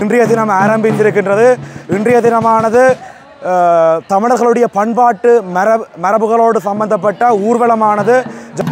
இன்றைய தினம் ஆரம்பித்திருக்கின்றது இன்றைய தினமானது அஹ், தமிழர்களுடைய பண்பாட்டு மரபு மரபுகளோடு சம்பந்தப்பட்ட ஊர்வலமானது ஜ-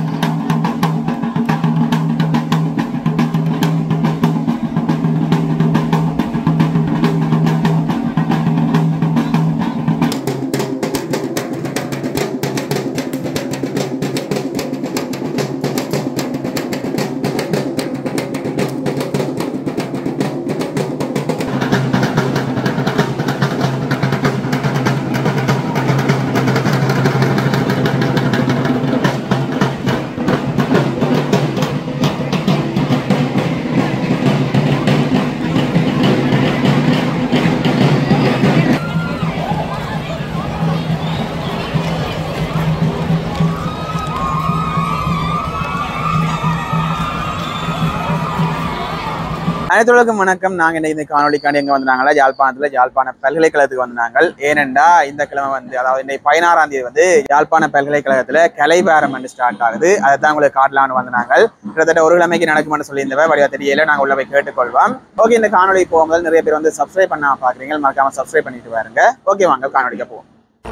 அனைத்துலகம் வணக்கம் நாங்க இன்னைக்கு இந்த காணொலிக்காண்டி எங்க வந்தாங்களா யாழ்ப்பாணத்துல யாழ்ப்பாண பல்கலைக்கழகத்துக்கு வந்தாங்க ஏனென்றா இந்த கிழமை வந்து அதாவது இன்னைக்கு பதினாறாம் தேதி வந்து யாழ்ப்பாண பல்கலைக்கழகத்துல கலைபாரம் வந்து ஸ்டார்ட் ஆகுது அதை தான் உங்களுக்கு காட்டலாம்னு வந்தாங்க கிட்டத்தட்ட ஒரு கிழமைக்கு நடக்கும்னு சொல்லியிருந்தவ வடிவா தெரியல நாங்க உள்ள போய் கேட்டுக்கொள்வோம் ஓகே இந்த காணொலி போகும்போது நிறைய பேர் வந்து சப்ஸ்கிரைப் பண்ண பாக்குறீங்க மறக்காம சப்ஸ்கிரைப் பண்ணிட்டு பாருங்க ஓகே வாங்க காணொலிக்க போவோம்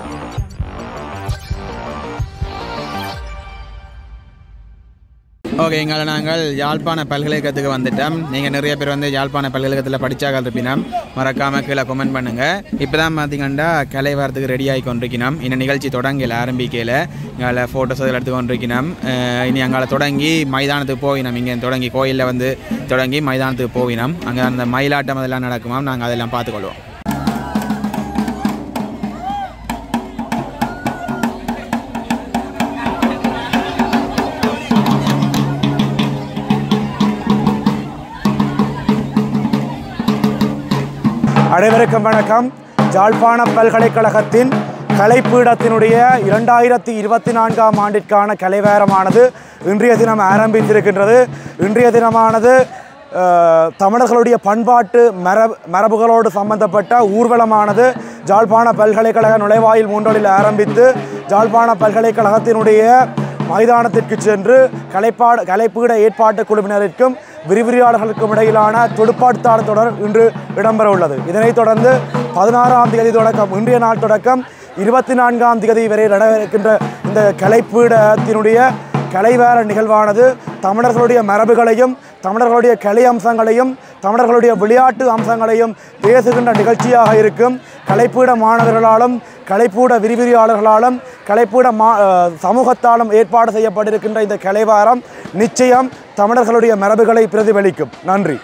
ஓகே எங்களை நாங்கள் யாழ்ப்பாண பல்கலைக்கழகத்துக்கு வந்துட்டோம் நீங்கள் நிறைய பேர் வந்து யாழ்ப்பாண பல்கலைக்கழகத்தில் படிச்சாக இருப்பினோம் மறக்காமல் கீழே கமெண்ட் பண்ணுங்க இப்போ தான் பார்த்தீங்கன்னா கலை வரத்துக்கு ரெடி ஆகி கொண்டிருக்கணும் இந்த நிகழ்ச்சி தொடங்கல ஆரம்பிக்கல எங்களை ஃபோட்டோஸ் அதில் எடுத்து கொண்டிருக்கணும் அஹ் இனி அங்கே தொடங்கி மைதானத்துக்கு போயினோம் இங்கே தொடங்கி கோயிலில் வந்து தொடங்கி மைதானத்துக்கு போயினோம் அங்கே அந்த மயிலாட்டம் அதெல்லாம் நடக்குமாம் நாங்கள் அதெல்லாம் பார்த்துக்கொள்வோம் அனைவருக்கும் வணக்கம் ஜாழ்ப்பாண பல்கலைக்கழகத்தின் கலைப்பீடத்தினுடைய இரண்டாயிரத்தி இருபத்தி நான்காம் ஆண்டிற்கான கலைவேரமானது இன்றைய தினம் ஆரம்பித்திருக்கின்றது இன்றைய தினமானது அஹ், தமிழர்களுடைய பண்பாட்டு மரபு மரபுகளோடு சம்பந்தப்பட்ட ஊர்வலமானது ஜாழ்ப்பாண பல்கலைக்கழக நுழைவாயில் மூன்றலில் ஆரம்பித்து ஜாழ்ப்பாண பல்கலைக்கழகத்தினுடைய மைதானத்திற்கு சென்று கலைப்பாடு கலைப்பீட ஏற்பாட்டு குழுவினருக்கும் விரிவிரியாளர்களுக்கும் இடையிலான துடுப்பாட்டாளர் தொடர் இன்று இடம்பெற உள்ளது இதனைத் தொடர்ந்து பதினாறாம் தேதி தொடக்கம் இன்றைய நாள் தொடக்கம் இருபத்தி நான்காம் தேதி வரை நடைபெறுகின்ற இந்த கலைப்பீடத்தினுடைய கலைவேர நிகழ்வானது தமிழர்களுடைய மரபுகளையும் தமிழர்களுடைய கலை அம்சங்களையும் தமிழர்களுடைய விளையாட்டு அம்சங்களையும் பேசுகின்ற நிகழ்ச்சியாக இருக்கும் கலைப்பீட மாணவர்களாலும் கலைப்பூட விரிவிரியாளர்களாலும் கலைப்பூட மா அஹ் சமூகத்தாலும் ஏற்பாடு செய்யப்பட்டிருக்கின்ற இந்த கலைவாரம் நிச்சயம் தமிழர்களுடைய மரபுகளை பிரதிபலிக்கும் நன்றி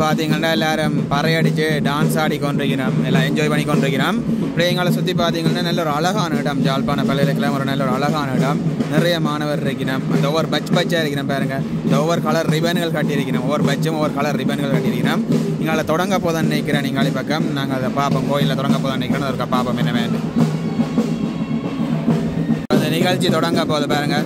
பார்த்தீங்கன்னா எல்லாரும் பறையடிச்சு டான்ஸ் ஆடி கொண்டிருக்கிறோம் எல்லாம் என்ஜாய் பண்ணி கொண்டிருக்கிறோம் இப்படி எங்களை சுற்றி பார்த்தீங்கன்னா நல்ல ஒரு அழகான இடம் ஜாழ்ப்பாண பல்கலைக்கழகம் ஒரு நல்ல ஒரு அழகான இடம் நிறைய மாணவர் இருக்கிறோம் அந்த ஒவ்வொரு பட்ச் பட்சாக இருக்கிறோம் பாருங்க இந்த ஒவ்வொரு கலர் ரிபன்கள் கட்டியிருக்கிறோம் ஒவ்வொரு பட்சும் ஒவ்வொரு கலர் ரிபன்கள் கட்டியிருக்கிறோம் எங்களை தொடங்க போதான் நினைக்கிறேன் நீங்கள் பக்கம் நாங்கள் அதை பார்ப்போம் கோயிலில் தொடங்க போதான் நினைக்கிறோம் அதற்கு பார்ப்போம் என்ன வேண்டும் அந்த நிகழ்ச்சி தொடங்க போகுது பாருங்க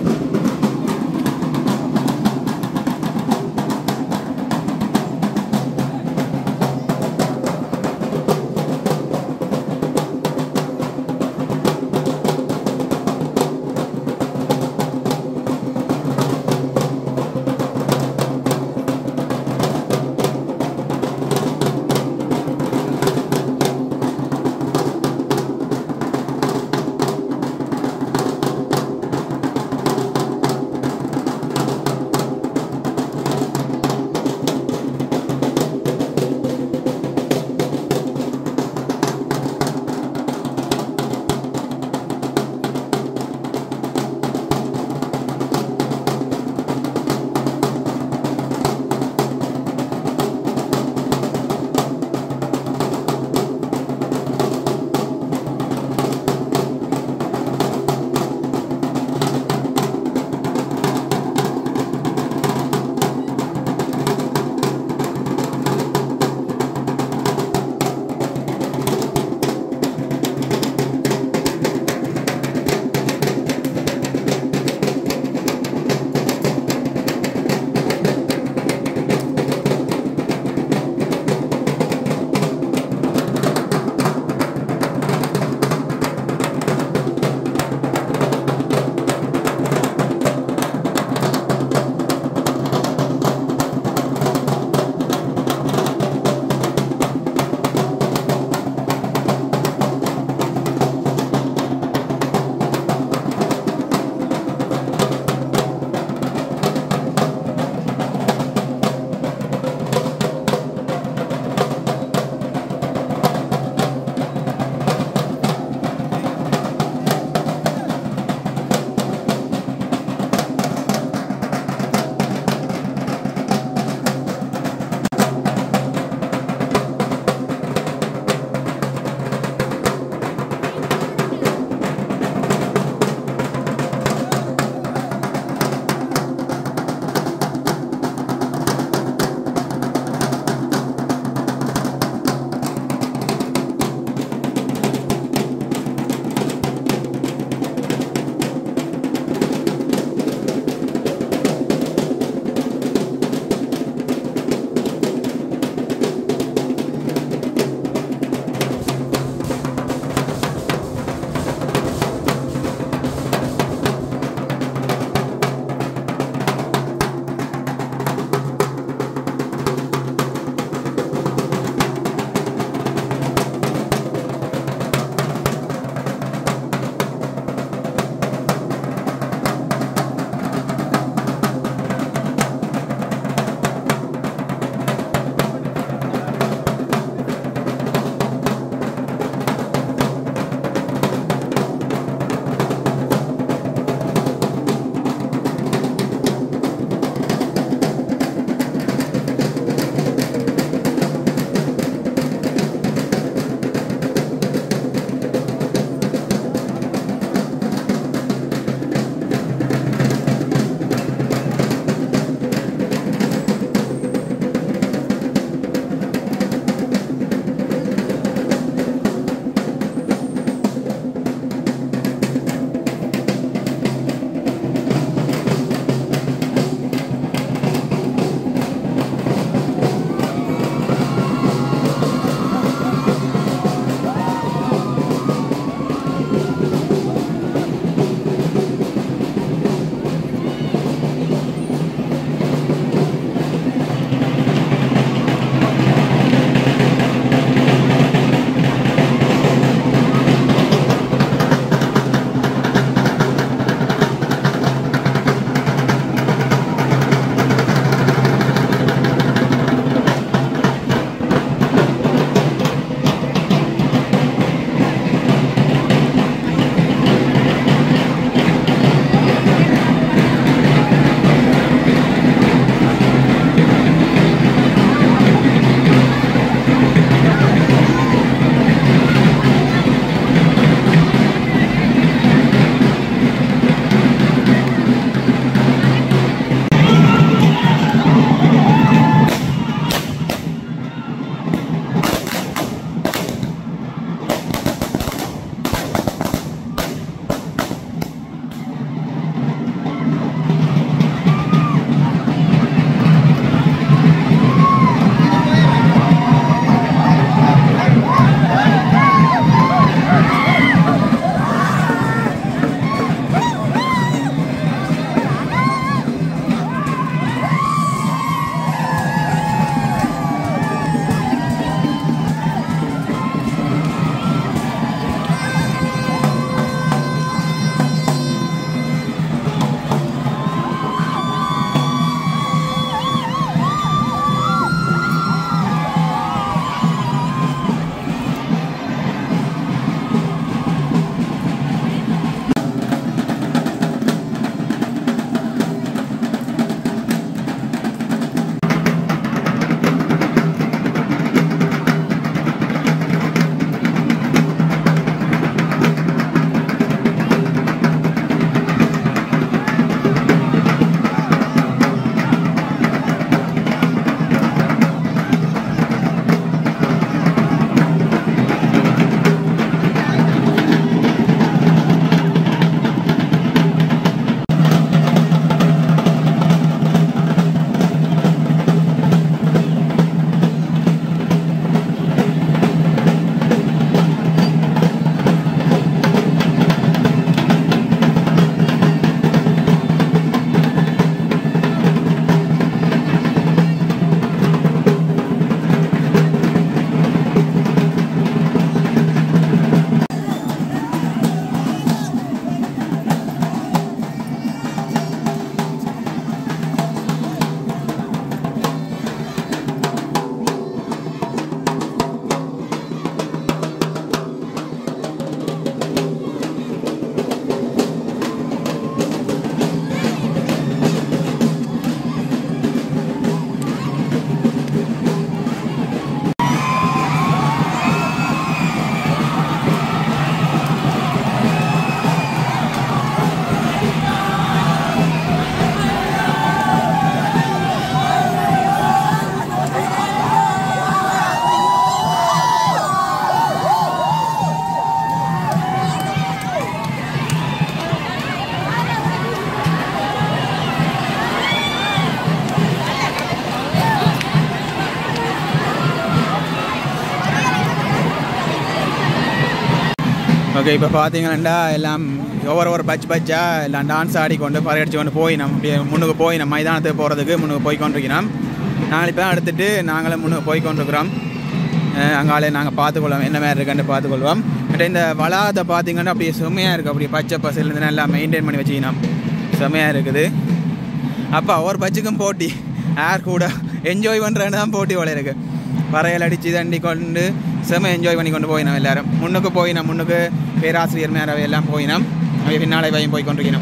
ஓகே இப்போ பார்த்தீங்கன்னா எல்லாம் ஒவ்வொரு ஒரு பச் பச்சா எல்லாம் டான்ஸ் ஆடிக்கொண்டு பறையடிச்சு கொண்டு போய் நம்ம அப்படியே முன்னுக்கு போய் நம்ம மைதானத்துக்கு போகிறதுக்கு முன்னுக்கு போய் கொண்டிருக்கிறோம் நாங்கள் இப்போ எடுத்துட்டு நாங்களும் முன்னுக்கு போய் கொண்டிருக்கிறோம் அஹ் அங்காலே நாங்கள் பார்த்துக்கொள்வோம் என்ன மாதிரி இருக்குன்னு பார்த்துக்கொள்வோம் பட் இந்த வளாகத்தை பார்த்தீங்கன்னா அப்படியே செம்மையாக இருக்குது அப்படியே பச்சை பசல் எல்லாம் மெயின்டைன் பண்ணி வச்சுக்கணும் செம்மையாக இருக்குது அப்போ ஒவ்வொரு பட்சுக்கும் போட்டி யார் கூட என்ஜாய் பண்ணுறேன்னு தான் போட்டி போல இருக்கு வரையல் அடித்து தண்டி கொண்டு செம என்ஜாய் பண்ணி கொண்டு போயினோம் எல்லாரும் முன்னுக்கு போயினோம் முன்னுக்கு பேராசிரியர் மேரவை எல்லாம் போயினோம் அவை பின்னாலே பையன் போய் கொண்டிருக்கணும்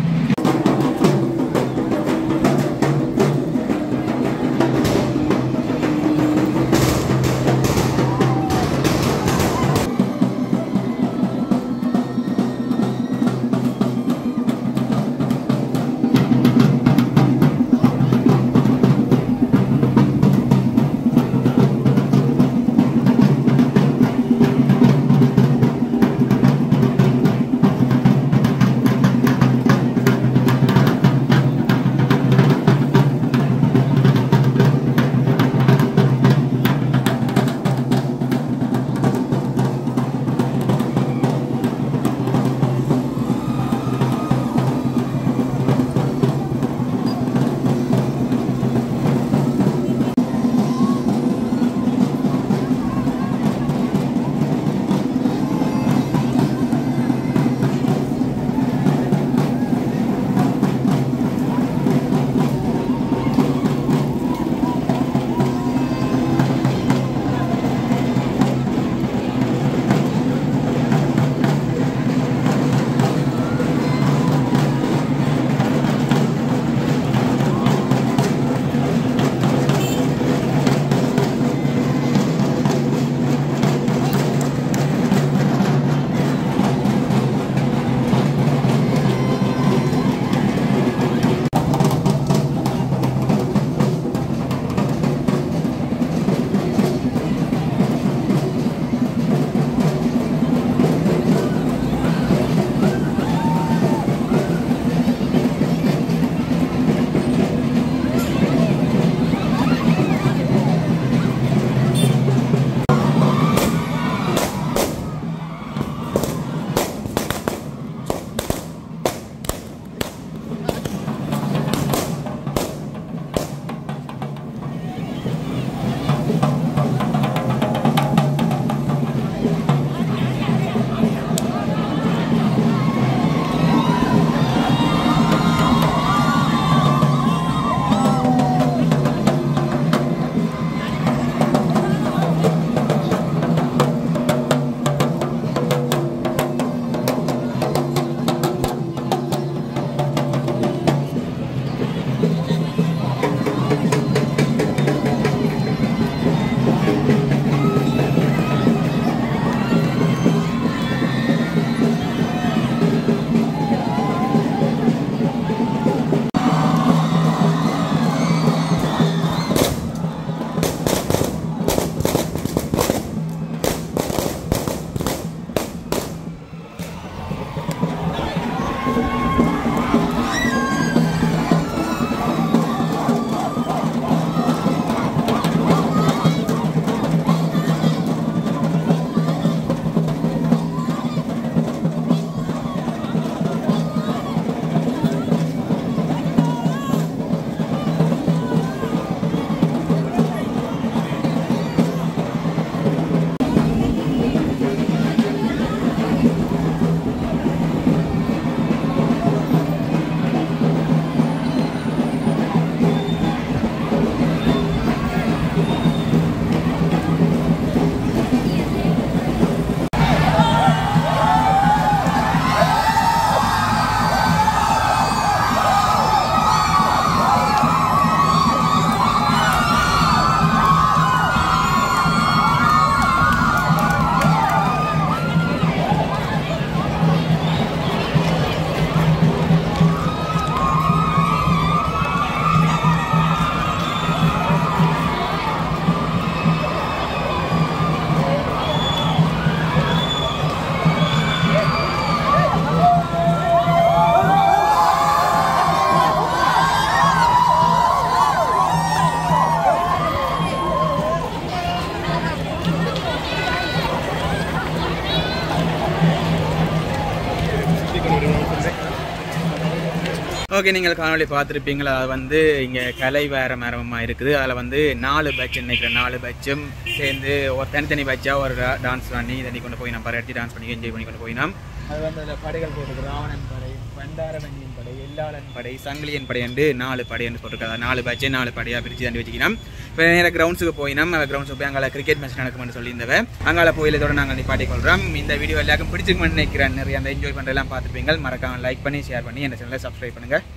ஓகே நீங்கள் காணொலி பார்த்துருப்பீங்களா அது வந்து இங்கே கலை வேற மரமாக இருக்குது அதில் வந்து நாலு பேட்ச் நினைக்கிறேன் நாலு பேட்சும் சேர்ந்து ஒரு தனித்தனி பேட்சாக ஒரு டான்ஸ் பண்ணி தண்ணி கொண்டு போய் நம்ம பரட்டி டான்ஸ் பண்ணி என்ஜாய் பண்ணி கொண்டு போயினோம் அது வந்து அதில் படைகள் போட்டுருக்கு ராவணன் படை பண்டாரவன்னியன் படை எல்லாளன் படை சங்கிலியன் படை என்று நாலு படை என்று போட்டிருக்காங்க நாலு பேட்சே நாலு படையாக பிரித்து தண்டி வச்சுக்கணும் இப்போ நேராக கிரவுண்ட்ஸுக்கு போயினோம் கிரவுண்ட்ஸுக்கு போய் அங்கே கிரிக்கெட் மேட்ச் நடக்கும்னு சொல்லியிருந்தவ அங்கால போயிலத்தோட நாங்கள் நிப்பாட்டி கொள்கிறோம் இந்த வீடியோ எல்லாருக்கும் பிடிச்சிருக்குமென்னு நினைக்கிறேன் நிறைய அந்த என்ஜாய் பண்ணுறதெல்லாம் பார்த்துருப்பீங்க மறக்காம லைக் பண்ணி ஷேர் பண்ணி என் சேனலை சப்ஸ்கிரைப் பண்ணுங்கள்